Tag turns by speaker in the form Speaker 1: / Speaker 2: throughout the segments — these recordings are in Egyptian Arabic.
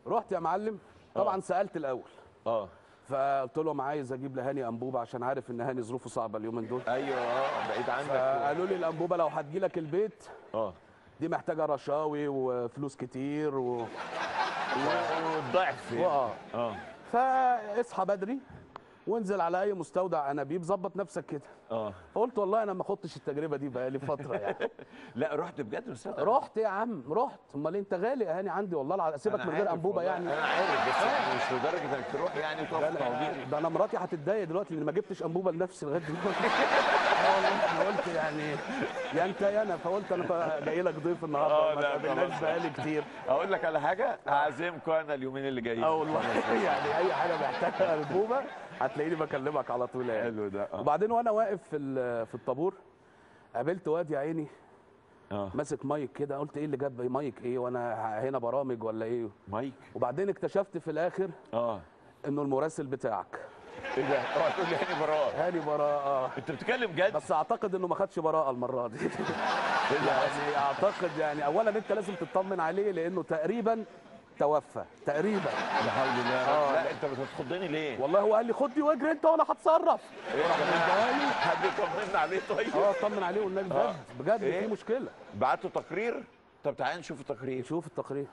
Speaker 1: رحت يا معلم طبعا سالت الاول
Speaker 2: اه
Speaker 1: فقلت لهم عايز اجيب لهاني انبوبه عشان عارف ان هاني ظروفه صعبه اليومين دول
Speaker 2: ايوه اه بعيد عنك
Speaker 1: فقالوا لي الانبوبه لو هتجيلك البيت
Speaker 2: اه
Speaker 1: دي محتاجه رشاوي وفلوس كتير و...
Speaker 2: والضعف
Speaker 1: واه
Speaker 2: اه
Speaker 1: فاصحى بدري وانزل على اي مستودع انابيب ظبط نفسك كده
Speaker 2: اه
Speaker 1: فقلت والله انا ما خدتش التجربه دي بقالي فتره يعني
Speaker 2: لا رحت بجد مستودع
Speaker 1: رحت يا عم رحت امال انت غالي يا هاني عندي والله العظيم اسيبك
Speaker 2: أنا
Speaker 1: من غير
Speaker 2: عارف
Speaker 1: انبوبه
Speaker 2: والله،
Speaker 1: يعني
Speaker 2: انا عارف بس مش لدرجه انك تروح يعني وتقف
Speaker 1: ده
Speaker 2: في
Speaker 1: أنا-
Speaker 2: طوابير
Speaker 1: ده انا مراتي هتتضايق دلوقتي لان ما جبتش انبوبه لنفسي لغايه دلوقتي اه والله انا قلت يعني يا انت يا انا فقلت انا جاي لك ضيف
Speaker 2: آه،
Speaker 1: النهارده ما
Speaker 2: لا،
Speaker 1: تقابلناش
Speaker 2: خلاص.
Speaker 1: بقالي كتير
Speaker 2: اقول لك على حاجه اعزمكم انا اليومين اللي جايين
Speaker 1: اه والله يعني اي حاجه محتاجه انبوبه هتلاقيني بكلمك على طول يعني
Speaker 2: حلو ده اه
Speaker 1: وبعدين وانا واقف في ال- في الطابور قابلت واد يا عيني
Speaker 2: اه
Speaker 1: ماسك مايك كده قلت ايه اللي جاب مايك ايه وانا هنا برامج ولا ايه
Speaker 2: مايك
Speaker 1: وبعدين اكتشفت في الاخر
Speaker 2: اه
Speaker 1: انه المراسل بتاعك
Speaker 2: ايه ده اوعى تقول لي هاني براءه
Speaker 1: هاني براءه
Speaker 2: انت بتتكلم جد
Speaker 1: بس اعتقد انه ما خدش براءه المره دي يعني اعتقد يعني اولا انت لازم تطمن عليه لانه تقريبا توفى تقريبا
Speaker 2: لا حول الله
Speaker 1: آه،
Speaker 2: لا انت بتخضني ليه
Speaker 1: والله هو قال لي خد دي واجري انت وانا هتصرف راح مديها لي.
Speaker 2: حد يطمنا عليه طيب
Speaker 1: اه اطمن عليه والنبي
Speaker 2: آه.
Speaker 1: بجد بجد
Speaker 2: إيه؟
Speaker 1: في مشكله
Speaker 2: بعتوا تقرير طب تعالى نشوف التقرير
Speaker 1: شوف التقرير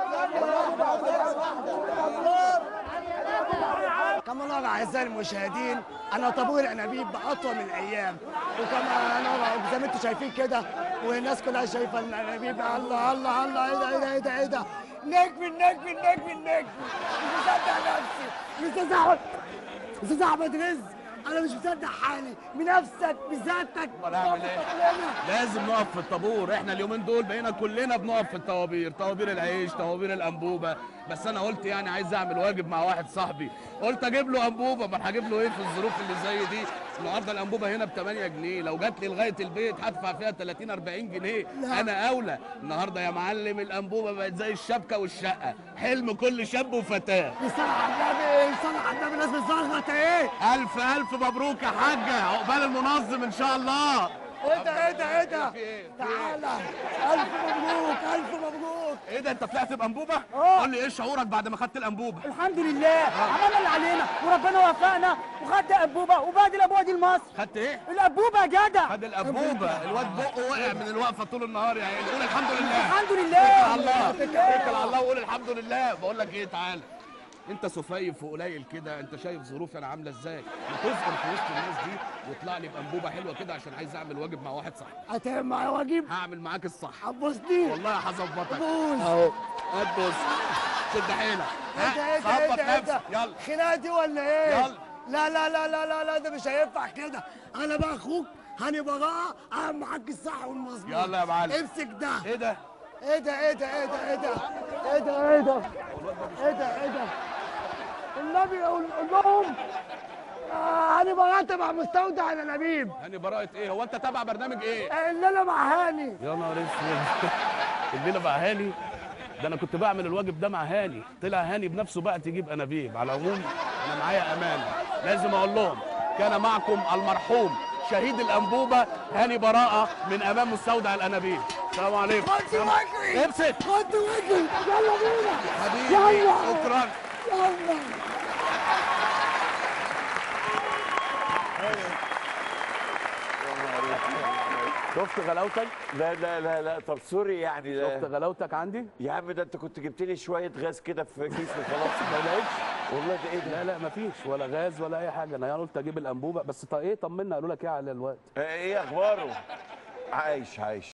Speaker 3: كما نرى اعزائي المشاهدين ان طابور الانابيب باطول من الايام وكما نرى زي ما انتم شايفين كده والناس كلها شايفه الانابيب الله الله الله ايه ده ايه ده ايه ده ايه ده نجم النجم النجم النجم مش مصدق نفسي استاذ احمد استاذ احمد رزق انا مش مصدق حالي بنفسك بذاتك
Speaker 4: هنعمل إيه؟ لازم نقف في الطابور احنا اليومين دول بقينا كلنا بنقف في الطوابير طوابير العيش طوابير الانبوبه بس انا قلت يعني عايز اعمل واجب مع واحد صاحبي قلت اجيب له انبوبه ما هجيب له ايه في الظروف اللي زي دي النهارده الانبوبه هنا ب 8 جنيه لو جات لي لغايه البيت هدفع فيها 30 40 جنيه
Speaker 3: لا.
Speaker 4: انا اولى النهارده يا معلم الانبوبه بقت زي الشبكه والشقه حلم كل شاب وفتاه
Speaker 3: يصلح على النبي يصلح على النبي الناس بتزغط ايه
Speaker 4: الف الف مبروك يا حاجه عقبال المنظم ان شاء الله
Speaker 3: ايه ده ايه ده ايه ده
Speaker 4: في إيه؟ في
Speaker 3: تعالى الف مبروك الف مبروك
Speaker 4: ايه ده انت طلعت بانبوبه؟
Speaker 3: آه.
Speaker 4: قول لي ايه شعورك بعد ما خدت الانبوبه؟
Speaker 5: الحمد لله عملنا اللي علينا وربنا وفقنا وخدت انبوبه وبعد الانبوبه دي لمصر
Speaker 4: خدت ايه؟
Speaker 5: الانبوبه يا جدع
Speaker 4: خد الانبوبه الواد بقه وقع من الوقفه طول النهار يا عيني قول الحمد لله
Speaker 5: الحمد
Speaker 4: اتكل
Speaker 5: لله
Speaker 4: على الله اتكل على الله وقول الحمد لله بقول لك ايه تعالى انت سفيف وقليل كده انت شايف ظروفي انا عامله ازاي ما تصبر في وسط الناس دي واطلع لي بانبوبه حلوه كده عشان عايز اعمل واجب مع واحد صاحبي
Speaker 3: هتعمل معايا واجب
Speaker 4: هعمل معاك الصح
Speaker 3: هتبوسني
Speaker 4: والله هظبطك
Speaker 3: بوس
Speaker 4: اهو هتبص شد حيلك
Speaker 3: ايه ده ايه ده ايه
Speaker 4: ظبط
Speaker 3: ده ايه
Speaker 4: نفسك
Speaker 3: ده
Speaker 4: يلا
Speaker 3: خناقه دي ولا ايه
Speaker 4: يلا.
Speaker 3: لا لا لا لا لا لا ده مش هينفع كده انا بقى اخوك هاني براءه اعمل معاك الصح والمظبوط
Speaker 4: يلا يا معلم.
Speaker 3: امسك ده
Speaker 4: ايه ده؟
Speaker 3: ايه ده ايه ده ايه ده ايه ده ايه ده ايه ده ايه ده ايه ده النبي قول قول لهم آه، هاني براءه تبع مستودع الانابيب
Speaker 4: هاني براءة ايه؟ هو انت تابع برنامج ايه؟
Speaker 3: اللي انا مع هاني
Speaker 1: يا نهار اسود الليله مع هاني ده انا كنت بعمل الواجب ده مع هاني طلع هاني بنفسه بقى تجيب انابيب على العموم
Speaker 4: انا معايا امانه لازم اقول لهم كان معكم المرحوم شهيد الانبوبه هاني براءه من امام مستودع الانابيب السلام عليكم
Speaker 3: خد واجري
Speaker 4: امسك
Speaker 3: خد واجري يلا بينا
Speaker 4: حبيبي
Speaker 3: يلا.
Speaker 4: شكرا
Speaker 3: يلا
Speaker 1: شفت غلاوتك
Speaker 2: لا لا لا لا طب سوري يعني
Speaker 1: شفت
Speaker 2: ده
Speaker 1: غلاوتك عندي
Speaker 2: يا عم ده انت كنت جبت لي شويه غاز كده في كيس وخلاص
Speaker 1: ما لقيتش
Speaker 2: والله ده ايه ده
Speaker 1: لا لا مفيش ولا غاز ولا اي حاجه انا قلت اجيب الانبوبه بس طيب ايه طمنا قالوا لك ايه على الوقت
Speaker 2: ايه اخباره عايش عايش